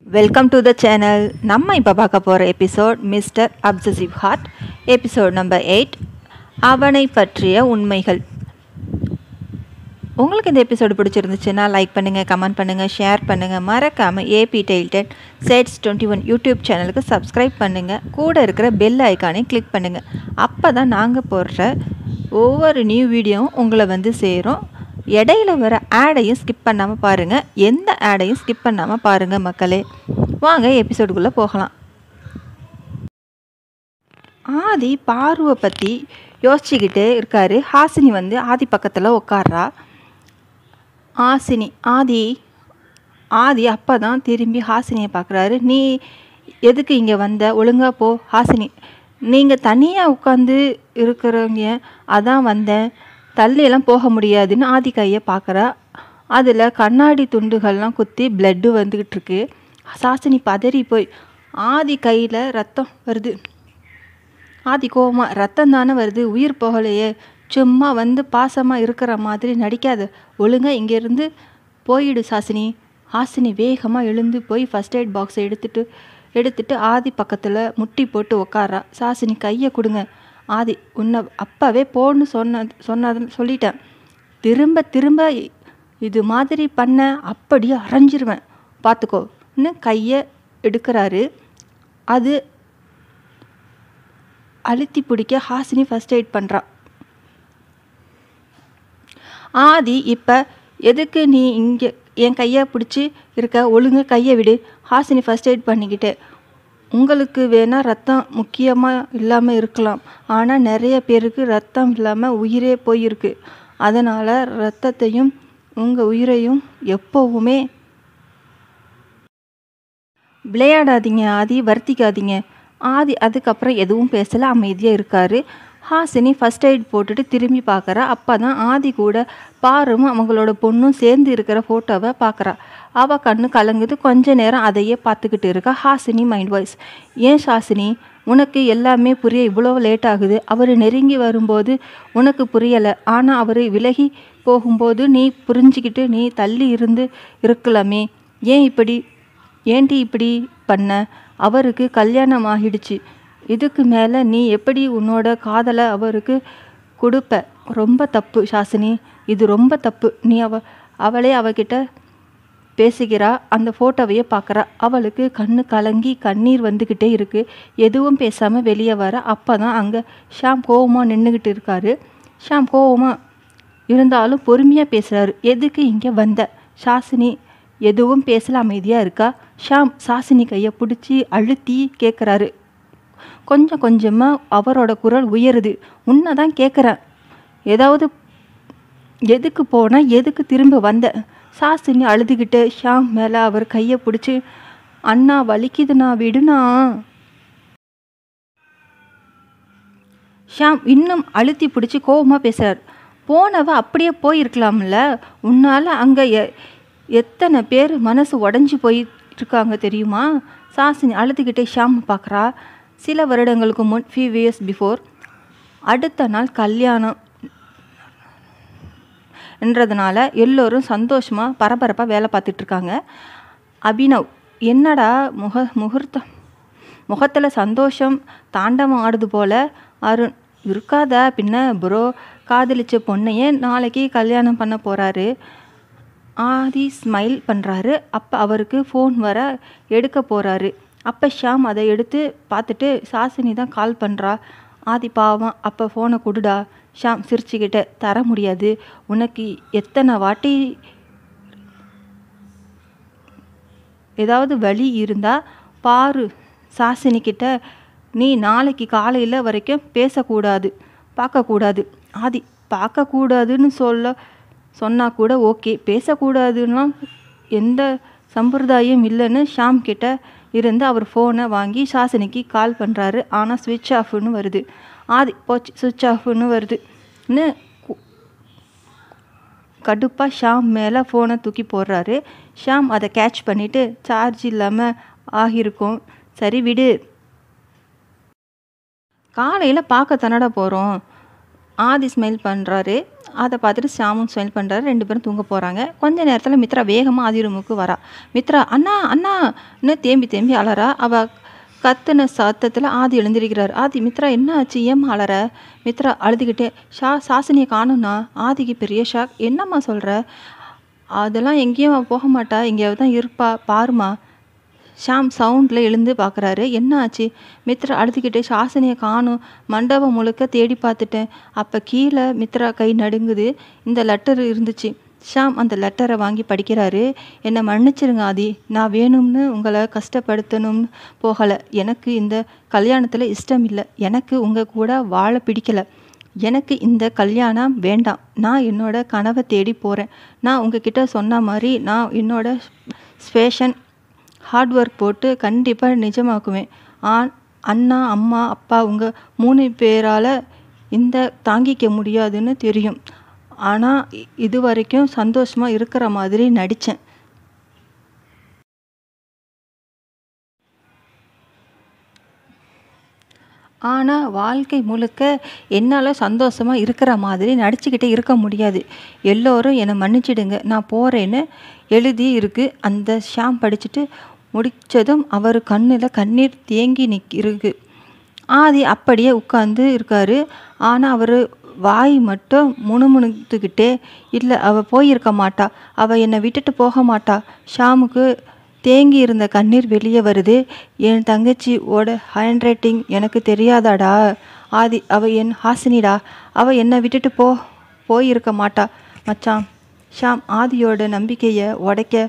welcome to the channel நம்ம இப்போ பார்க்க போகிற episode mister obsessive heart episode number eight அவனை பற்றிய உண்மைகள் உங்களுக்கு இந்த எபிசோடு பிடிச்சிருந்துச்சுன்னா லைக் பண்ணுங்கள் கமெண்ட் பண்ணுங்கள் ஷேர் பண்ணுங்கள் மறக்காமல் ஏபி டெய்ல்டன் சேட்ஸ் டுவெண்ட்டி ஒன் யூடியூப் சேனலுக்கு சப்ஸ்கிரைப் பண்ணுங்கள் கூட இருக்கிற பெல் ஐக்கானை கிளிக் பண்ணுங்கள் அப்போ தான் நாங்கள் போடுற ஒவ்வொரு நியூ வீடியோவும் உங்களை வந்து சேரும் இடையில வர ஆடையும் ஸ்கிப் பண்ணாமல் பாருங்கள் எந்த ஆடையும் ஸ்கிப் பண்ணாமல் பாருங்கள் மக்களே வாங்க எபிசோடுக்குள்ளே போகலாம் ஆதி பார்வை பற்றி யோசிச்சுக்கிட்டே இருக்காரு ஹாசினி வந்து ஆதி பக்கத்தில் உட்கார்றா ஹாசினி ஆதி ஆதி அப்போ தான் திரும்பி ஹாசினியை பார்க்குறாரு நீ எதுக்கு இங்கே வந்த ஒழுங்கா போ ஹாசினி நீங்கள் தனியாக உட்காந்து இருக்கிறவங்க அதான் வந்தேன் தள்ளியெல்லாம் போக முடியாதுன்னு ஆதி கையை பார்க்குறா அதில் கண்ணாடி துண்டுகள்லாம் குத்தி பிளட்டு வந்துக்கிட்டு இருக்கு சாசினி பதறி போய் ஆதி கையில் ரத்தம் வருது ஆதி கோவமா ரத்தம் தானே வருது உயிர் போகலையே சும்மா வந்து பாசமாக இருக்கிற மாதிரி நடிக்காத ஒழுங்கா இங்கேருந்து போயிடு சாசினி ஹாசினி வேகமாக எழுந்து போய் ஃபஸ்ட் எய்ட் பாக்ஸை எடுத்துட்டு எடுத்துட்டு ஆதி பக்கத்தில் முட்டி போட்டு உக்காரா சாசினி கையை கொடுங்க ஆதி உன்னை அப்போவே போன்னு சொன்ன சொன்னது சொல்லிட்டேன் திரும்ப திரும்ப இது மாதிரி பண்ண அப்படியே அரைஞ்சிருவேன் பார்த்துக்கோன்னு கையை எடுக்கிறாரு அது அழுத்தி பிடிக்க ஹாசினி ஃபஸ்ட் எய்ட் பண்ணுறா ஆதி இப்போ எதுக்கு நீ இங்கே என் கையை பிடிச்சி இருக்க ஒழுங்கு கையை விடு ஹாசினி ஃபஸ்ட் எய்ட் பண்ணிக்கிட்டு உங்களுக்கு வேணால் ரத்தம் முக்கியமாக இல்லாமல் இருக்கலாம் ஆனால் நிறைய பேருக்கு ரத்தம் இல்லாமல் உயிரே போயிருக்கு அதனால் ரத்தத்தையும் உங்கள் உயிரையும் எப்போவுமே விளையாடாதீங்க ஆதி வருத்திக்காதீங்க ஆதி அதுக்கப்புறம் எதுவும் பேசலை அமைதியாக இருக்கார் ஹாசினி ஃபஸ்ட் எய்ட் போட்டுட்டு திரும்பி பார்க்குறா அப்போ தான் ஆதி கூட பாரும் அவங்களோட பொண்ணும் சேர்ந்து இருக்கிற ஃபோட்டோவை பார்க்குறா அவள் கண்ணு கலங்குது கொஞ்ச நேரம் அதையே பார்த்துக்கிட்டு இருக்கா ஹாசினி மைண்ட் வாய்ஸ் ஏன் ஹாசினி உனக்கு எல்லாமே புரிய இவ்வளோ லேட் ஆகுது அவர் நெருங்கி வரும்போது உனக்கு புரியலை ஆனால் அவர் விலகி போகும்போது நீ புரிஞ்சுக்கிட்டு நீ தள்ளி இருந்து இருக்கலாமே ஏன் இப்படி ஏன்டி இப்படி பண்ண அவருக்கு கல்யாணம் ஆகிடுச்சு இதுக்கு மேலே நீ எப்படி உன்னோட காதலை அவருக்கு கொடுப்ப ரொம்ப தப்பு சாசினி இது ரொம்ப தப்பு நீ அவ அவளே அவகிட்ட பேசுகிறா அந்த ஃபோட்டோவையே பார்க்குறா அவளுக்கு கண்ணு கலங்கி கண்ணீர் வந்துக்கிட்டே இருக்குது எதுவும் பேசாமல் வெளியே வர அப்போ தான் அங்கே ஷாம் கோவமாக நின்றுக்கிட்டு இருக்காரு ஷாம் கோவமாக இருந்தாலும் பொறுமையாக பேசுகிறாரு எதுக்கு இங்கே வந்த சாசினி எதுவும் பேசல அமைதியாக இருக்கா ஷாம் சாசினி கையை பிடிச்சி அழுத்தி கேட்குறாரு கொஞ்சம் கொஞ்சமாக அவரோட குரல் உயருது உன்னை தான் கேட்குறேன் ஏதாவது எதுக்கு போனால் எதுக்கு திரும்ப வந்த சாசினி அழுதுகிட்டு ஷாம் மேலே அவர் கையை பிடிச்சி அண்ணா வலிக்குதுண்ணா விடுனா ஷாம் இன்னும் அழுத்தி பிடிச்சி கோபமாக பேசுகிறார் போனவ அப்படியே போயிருக்கலாம்ல உன்னால் அங்கே எ எத்தனை பேர் மனசு உடஞ்சி போயிருக்காங்க தெரியுமா சாசினி அழுதுகிட்டே ஷாம் பார்க்குறா சில வருடங்களுக்கு முன் ஃபியூ இயர்ஸ் பிஃபோர் அடுத்த நாள் கல்யாணம் என்றதுனால எல்லோரும் சந்தோஷமாக பரபரப்பாக வேலை பார்த்துட்ருக்காங்க அபினவ் என்னடா முக முகூர்த்தம் முகத்தில் சந்தோஷம் தாண்டவம் ஆடுது போல் அருண் இருக்காதா பின்ன ப்ரோ காதலிச்ச பொண்ணையே நாளைக்கு கல்யாணம் பண்ண போகிறாரு ஆதி ஸ்மைல் பண்ணுறாரு அப்போ அவருக்கு ஃபோன் வர எடுக்க போகிறாரு அப்போ ஷாம் அதை எடுத்து பார்த்துட்டு சாசினி தான் கால் பண்ணுறா ஆதி பாவம் அப்போ ஃபோனை கொடுடா ஷாம் சிரிச்சுக்கிட்ட தர முடியாது உனக்கு எத்தனை வாட்டி ஏதாவது வழி இருந்தால் பாரு சாசினிக்கிட்ட நீ நாளைக்கு காலையில் வரைக்கும் பேசக்கூடாது பார்க்கக்கூடாது ஆதி பார்க்கக்கூடாதுன்னு சொல்ல சொன்னால் கூட ஓகே பேசக்கூடாதுன்னா எந்த சம்பிரதாயம் இல்லைன்னு ஷாம் கிட்ட இருந்து அவர் ஃபோனை வாங்கி சாசினிக்கு கால் பண்ணுறாரு ஆனால் ஸ்விட்ச் ஆஃப்னு வருது ஆதி போச்சு சுவிட்ச் ஆஃப்னு வருதுன்னு கடுப்பாக ஷாம் மேலே ஃபோனை தூக்கி போடுறாரு ஷாம் அதை கேட்ச் பண்ணிவிட்டு சார்ஜ் இல்லாமல் ஆகியிருக்கும் சரி விடு காலையில் பார்க்க தானடா போகிறோம் ஆதி ஸ்மைல் பண்ணுறாரு அதை பார்த்துட்டு ஷாமும் ஸ்மைல் பண்ணுறாரு ரெண்டு பேரும் தூங்க போகிறாங்க கொஞ்ச நேரத்தில் மித்ரா வேகமாக ஆதி ரூமுக்கு வரா மித்ரா அண்ணா அண்ணான்னு தேம்பி தேம்பி அலறா அவள் கத்துன சத்தத்தில் ஆதி எழுந்திருக்கிறார் ஆதி மித்ரா என்ன ஆச்சு ஏம்மா அலற மித்ரா அழுதுகிட்டே ஷா சாசினியை காணும்னா ஆதிக்கு பெரிய ஷாக் என்னம்மா சொல்கிற அதெல்லாம் எங்கேயும் அவ போக மாட்டா எங்கேயாவது தான் இருப்பா பாருமா ஷாம் சவுண்டில் எழுந்து பார்க்குறாரு என்ன ஆச்சு மித்ரா அழுதுகிட்டே சாசனையை காணும் மண்டபம் முழுக்க தேடி பார்த்துட்டேன் அப்போ கீழே மித்ரா கை நடுங்குது இந்த லெட்டர் இருந்துச்சு ஷாம் அந்த லெட்டரை வாங்கி படிக்கிறாரு என்னை மன்னிச்சிருங்க ஆதி நான் வேணும்னு உங்களை கஷ்டப்படுத்தணும்னு போகலை எனக்கு இந்த கல்யாணத்தில் இஷ்டம் இல்லை எனக்கு உங்கள் கூட வாழ பிடிக்கல எனக்கு இந்த கல்யாணம் வேண்டாம் நான் என்னோட கனவை தேடி போகிறேன் நான் உங்ககிட்ட சொன்ன மாதிரி நான் என்னோட ஸ்பேஷன் ஹார்ட் ஒர்க் போட்டு கண்டிப்பாக நிஜமாக்குவேன் ஆன் அண்ணா அம்மா அப்பா உங்கள் மூணு பேரால் இந்த தாங்கிக்க முடியாதுன்னு தெரியும் ஆனால் இது வரைக்கும் சந்தோஷமாக இருக்கிற மாதிரி நடித்தேன் ஆனால் வாழ்க்கை முழுக்க என்னால் சந்தோஷமாக இருக்கிற மாதிரி நடிச்சுக்கிட்டே இருக்க முடியாது எல்லோரும் என்னை மன்னிச்சிடுங்க நான் போகிறேன்னு எழுதி இருக்கு அந்த ஷாம் படிச்சுட்டு முடித்ததும் அவர் கண்ணில் கண்ணீர் தேங்கி நிக் இருக்கு ஆதி அப்படியே உட்காந்து இருக்காரு ஆனால் அவர் வாய் மட்டும் முணுமுணுத்துக்கிட்டே இல்லை அவள் போயிருக்க மாட்டா அவள் என்னை விட்டுட்டு போக மாட்டா ஷாமுக்கு தேங்கி இருந்த கண்ணீர் வெளியே வருது என் தங்கச்சியோட ஹேண்ட் ரைட்டிங் எனக்கு தெரியாதாடா ஆதி அவள் என் ஹாசினிடா அவள் என்னை விட்டுட்டு போ போயிருக்க மாட்டா மச்சான் ஷாம் ஆதியோட நம்பிக்கையை உடைக்க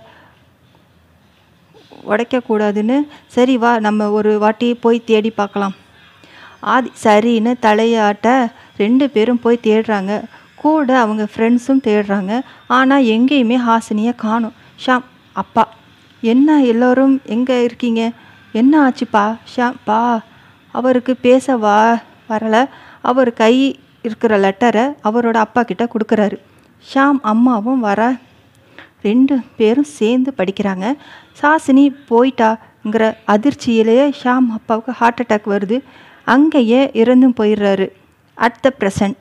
உடைக்கக்கூடாதுன்னு சரி வா நம்ம ஒரு வாட்டி போய் தேடி பார்க்கலாம் ஆதி சரின்னு தலையாட்ட ரெண்டு பேரும் போய் தேடுறாங்க கூட அவங்க ஃப்ரெண்ட்ஸும் தேடுறாங்க ஆனால் எங்கேயுமே ஹாசினியை காணும் ஷாம் அப்பா என்ன எல்லோரும் எங்கே இருக்கீங்க என்ன ஆச்சுப்பா ஷாம் பா அவருக்கு பேச வா வரலை அவர் கை இருக்கிற லெட்டரை அவரோட அப்பா கிட்ட கொடுக்குறாரு ஷாம் அம்மாவும் வர ரெண்டு பேரும் சேர்ந்து படிக்கிறாங்க சாசினி போயிட்டாங்கிற அதிர்ச்சியிலேயே ஷாம் அப்பாவுக்கு ஹார்ட் அட்டாக் வருது அங்கேயே இறந்தும் போயிடுறாரு அட் த ப்ரெசன்ட்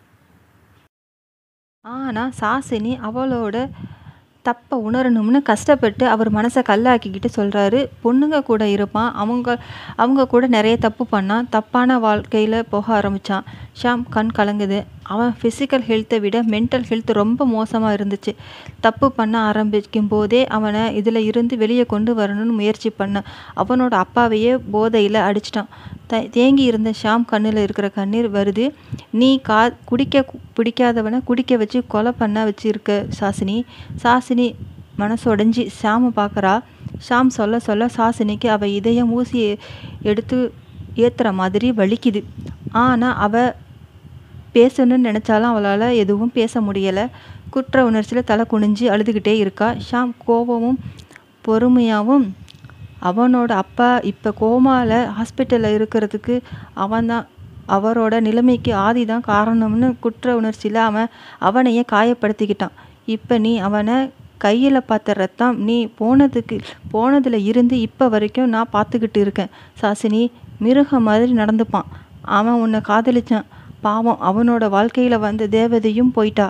ஆனால் சாசினி அவளோட தப்பை உணரணும்னு கஷ்டப்பட்டு அவர் மனசை கல்லாக்கிக்கிட்டு சொல்கிறாரு பொண்ணுங்க கூட இருப்பான் அவங்க அவங்க கூட நிறைய தப்பு பண்ணான் தப்பான வாழ்க்கையில் போக ஆரம்பித்தான் ஷாம் கண் கலங்குது அவன் ஃபிசிக்கல் ஹெல்த்தை விட மென்டல் ஹெல்த் ரொம்ப மோசமாக இருந்துச்சு தப்பு பண்ண ஆரம்பிக்கும் போதே அவனை இதில் இருந்து வெளியே கொண்டு வரணும்னு முயற்சி பண்ணான் அவனோட அப்பாவையே போதையில் அடிச்சிட்டான் த தேங்கி இருந்த ஷாம் கண்ணில் இருக்கிற கண்ணீர் வருது நீ கா குடிக்க பிடிக்காதவனை குடிக்க வச்சு கொலை பண்ண வச்சிருக்க சாசினி சாசினி மனசு உடஞ்சி ஷாமை பார்க்குறா ஷாம் சொல்ல சொல்ல சாசினிக்கு அவள் இதயம் ஊசி எடுத்து ஏற்றுற மாதிரி வலிக்குது ஆனால் அவள் பேசணும்னு நினச்சாலும் அவளால் எதுவும் பேச முடியலை குற்ற உணர்ச்சியில் தலை குனிஞ்சு அழுதுகிட்டே இருக்கா ஷாம் கோபமும் பொறுமையாகவும் அவனோட அப்பா இப்போ கோமாவில் ஹாஸ்பிட்டலில் இருக்கிறதுக்கு அவன்தான் அவரோட நிலைமைக்கு ஆதி தான் காரணம்னு குற்ற உணர்ச்சியில் அவன் அவனையே காயப்படுத்திக்கிட்டான் இப்போ நீ அவனை கையில் பார்த்த ரத்தம் நீ போனதுக்கு போனதில் இருந்து இப்போ வரைக்கும் நான் பார்த்துக்கிட்டு இருக்கேன் சாசினி மிருகம் மாதிரி நடந்துப்பான் அவன் உன்னை காதலிச்சான் பாவம் அவனோட வாழ்க்கையில் வந்த தேவதையும் போயிட்டா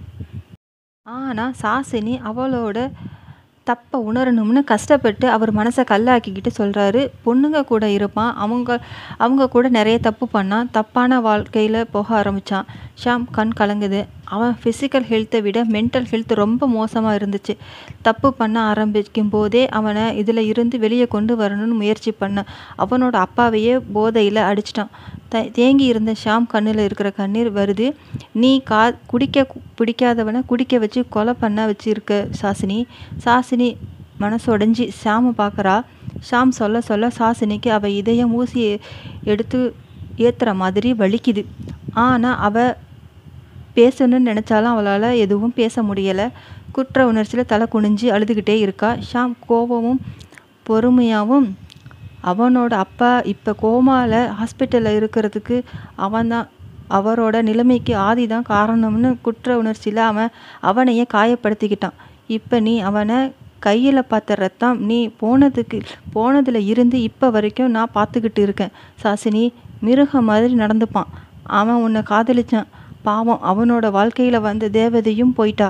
ஆனால் சாசினி அவளோட தப்பை உணரணும்னு கஷ்டப்பட்டு அவர் மனசை கல்லாக்கிக்கிட்டு சொல்கிறாரு பொண்ணுங்க கூட இருப்பான் அவங்க அவங்க கூட நிறைய தப்பு பண்ணான் தப்பான வாழ்க்கையில் போக ஆரம்பித்தான் ஷாம் கண் கலங்குது அவன் ஃபிசிக்கல் ஹெல்த்தை விட மென்டல் ஹெல்த் ரொம்ப மோசமாக இருந்துச்சு தப்பு பண்ண ஆரம்பிக்கும் போதே அவனை இதில் இருந்து வெளியே கொண்டு வரணும்னு முயற்சி பண்ணான் அவனோட அப்பாவையே போதையில் அடிச்சிட்டான் த தேங்கி இருந்த ஷாம் கண்ணில் இருக்கிற கண்ணீர் வருது நீ கா குடிக்க பிடிக்காதவனை குடிக்க வச்சு கொலை பண்ண வச்சிருக்க சாசினி சாசினி மனசு உடஞ்சி ஷாமை பார்க்குறா ஷாம் சொல்ல சொல்ல சாசினிக்கு அவள் இதயம் ஊசி எடுத்து ஏற்றுற மாதிரி வலிக்குது ஆனால் அவள் பேசணும்னு நினச்சாலும் அவளால் எதுவும் பேச முடியலை குற்ற உணர்ச்சியில் தலை குனிஞ்சு அழுதுகிட்டே இருக்கா ஷாம் கோபமும் பொறுமையாகவும் அவனோட அப்பா இப்போ கோமாவில் ஹாஸ்பிட்டலில் இருக்கிறதுக்கு அவன்தான் அவரோட நிலைமைக்கு ஆதி தான் காரணம்னு குற்ற உணர்ச்சியில் அவன் அவனையே காயப்படுத்திக்கிட்டான் இப்போ நீ அவனை கையில் பார்த்த ரத்தம் நீ போனதுக்கு போனதில் இருந்து இப்போ வரைக்கும் நான் பார்த்துக்கிட்டு இருக்கேன் சாசினி மிருகம் மாதிரி நடந்துப்பான் அவன் உன்னை காதலிச்சான் பாவம் அவனோட வாழ்க்கையில் வந்த தேவதையும் போயிட்டா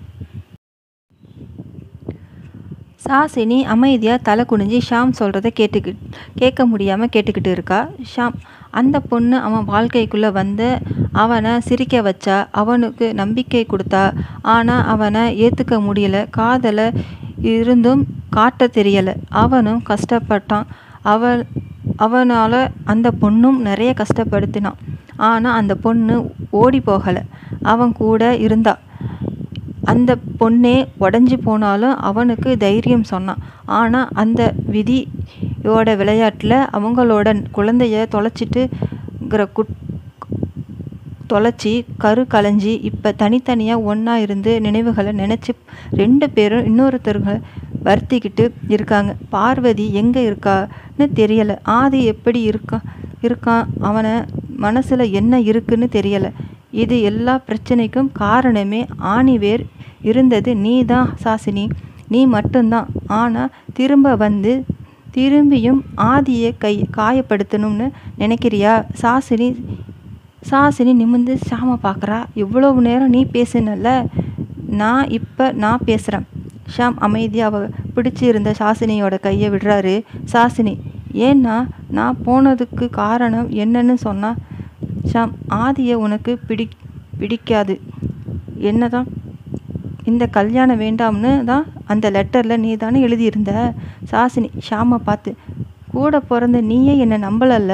சாசினி அமைதியாக தலை குனிஞ்சு ஷாம் சொல்கிறத கேட்டுக்கிட்டு கேட்க முடியாமல் கேட்டுக்கிட்டு இருக்கா ஷாம் அந்த பொண்ணு அவன் வாழ்க்கைக்குள்ளே வந்து அவனை சிரிக்க வச்சா அவனுக்கு நம்பிக்கை கொடுத்தா ஆனால் அவனை ஏற்றுக்க முடியல காதலை இருந்தும் காட்ட தெரியலை அவனும் கஷ்டப்பட்டான் அவள் அவனால் அந்த பொண்ணும் நிறைய கஷ்டப்படுத்தினான் ஆனால் அந்த பொண்ணு ஓடி போகலை அவன் கூட இருந்தா அந்த பொண்ணே உடஞ்சி போனாலும் அவனுக்கு தைரியம் சொன்னான் ஆனால் அந்த விதியோட விளையாட்டில் அவங்களோட குழந்தைய தொலைச்சிட்டுங்கிற குட் தொலைச்சி கரு கலைஞ்சி இப்போ தனித்தனியாக ஒன்றா இருந்து நினைவுகளை நினச்சி ரெண்டு பேரும் இன்னொருத்தர்களை வருத்திக்கிட்டு இருக்காங்க பார்வதி எங்கே இருக்கான்னு தெரியலை ஆதி எப்படி இருக்கா இருக்கான் அவனை மனசில் என்ன இருக்குன்னு தெரியலை இது எல்லா பிரச்சனைக்கும் காரணமே ஆணிவேர் இருந்தது நீ தான் சாசினி நீ மட்டும்தான் ஆனால் திரும்ப வந்து திரும்பியும் ஆதியை கை காயப்படுத்தணும்னு நினைக்கிறியா சாசினி சாசினி நிமிர்ந்து ஷாமை பார்க்குறா இவ்வளவு நேரம் நீ பேசுனல்ல நான் இப்போ நான் பேசுகிறேன் ஷாம் அமைதியாக அவ பிடிச்சி இருந்த சாசினியோட கையை விடுறாரு சாசினி ஏன்னா நான் போனதுக்கு காரணம் என்னன்னு சொன்னா ஷாம் ஆதியை உனக்கு பிடி பிடிக்காது என்னதான் இந்த கல்யாணம் வேண்டாம்னு தான் அந்த லெட்டரில் நீ தானே எழுதியிருந்த சாசினி ஷாமை பார்த்து கூட பிறந்த நீயே என்னை நம்பலல்ல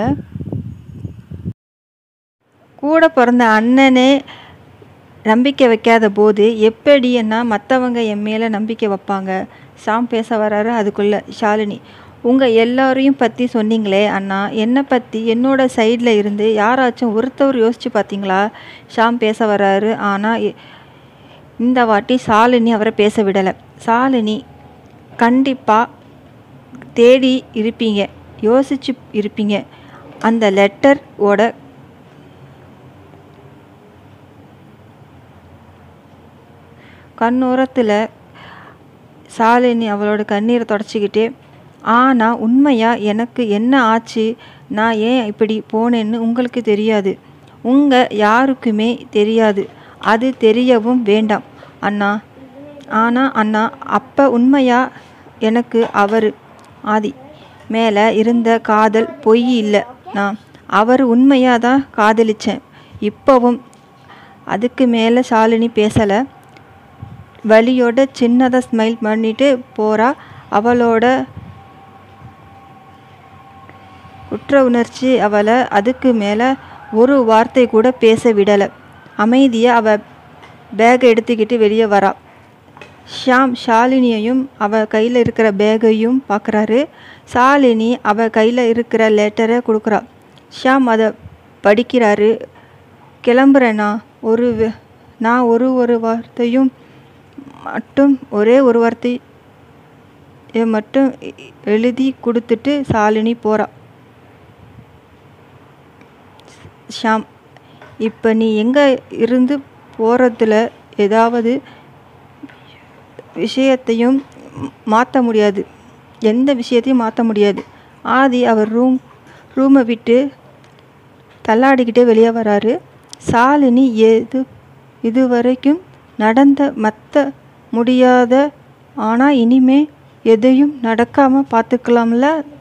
கூட பிறந்த அண்ணனே நம்பிக்கை வைக்காத போது எப்படி என்ன மற்றவங்க என் மேலே நம்பிக்கை வைப்பாங்க ஷாம் பேச வராரு அதுக்குள்ளே ஷாலினி உங்கள் எல்லாரையும் பற்றி சொன்னீங்களே அண்ணா என்னை பற்றி என்னோட சைடில் இருந்து யாராச்சும் ஒருத்தவர் யோசித்து பார்த்தீங்களா ஷாம் பேச வராரு ஆனால் இ- இந்த வாட்டி ஷாலினி அவரை பேச விடலை ஷாலினி கண்டிப்பாக தேடி இருப்பீங்க யோசிச்சு இருப்பீங்க அந்த லெட்டர் ஓட கண்ணோரத்தில் சாலினி அவளோட கண்ணீரை தொடச்சிக்கிட்டே ஆனால் உண்மையாக எனக்கு என்ன ஆச்சு நான் ஏன் இப்படி போனேன்னு உங்களுக்கு தெரியாது உங்கள் யாருக்குமே தெரியாது அது தெரியவும் வேண்டாம் அண்ணா ஆனால் அண்ணா அப்போ உண்மையாக எனக்கு அவர் ஆதி மேலே இருந்த காதல் பொய் இல்லை நான் அவர் உண்மையாக தான் காதலிச்சேன் இப்போவும் அதுக்கு மேலே சாலினி பேசலை வலியோட சின்னதாக ஸ்மைல் பண்ணிட்டு போகிறா அவளோட குற்ற உணர்ச்சி அவளை அதுக்கு மேலே ஒரு வார்த்தை கூட பேச விடலை அமைதியாக அவ பேக்கை எடுத்துக்கிட்டு வெளியே வரா ஷாம் ஷாலினியையும் அவ கையில் இருக்கிற பேக்கையும் பார்க்குறாரு ஷாலினி அவ கையில் இருக்கிற லெட்டரை கொடுக்குறா ஷாம் அதை படிக்கிறாரு கிளம்புறேண்ணா ஒரு வே- நான் ஒரு ஒரு வார்த்தையும் மட்டும் ஒரே ஒரு வார்த்தை இதை மட்டும் எ- எழுதி கொடுத்துட்டு ஷாலினி போகிறா ஷாம் இப்போ நீ எங்கே இருந்து போகிறதுல ஏதாவது விஷயத்தையும் மாற்ற முடியாது எந்த விஷயத்தையும் மாற்ற முடியாது ஆதி அவர் ரூம் ரூமை விட்டு தள்ளாடிக்கிட்டே வெளியே வராரு சாலினி எது இதுவரைக்கும் நடந்த மற்ற முடியாத ஆனால் இனிமே எதையும் நடக்காமல் பார்த்துக்கலாம்ல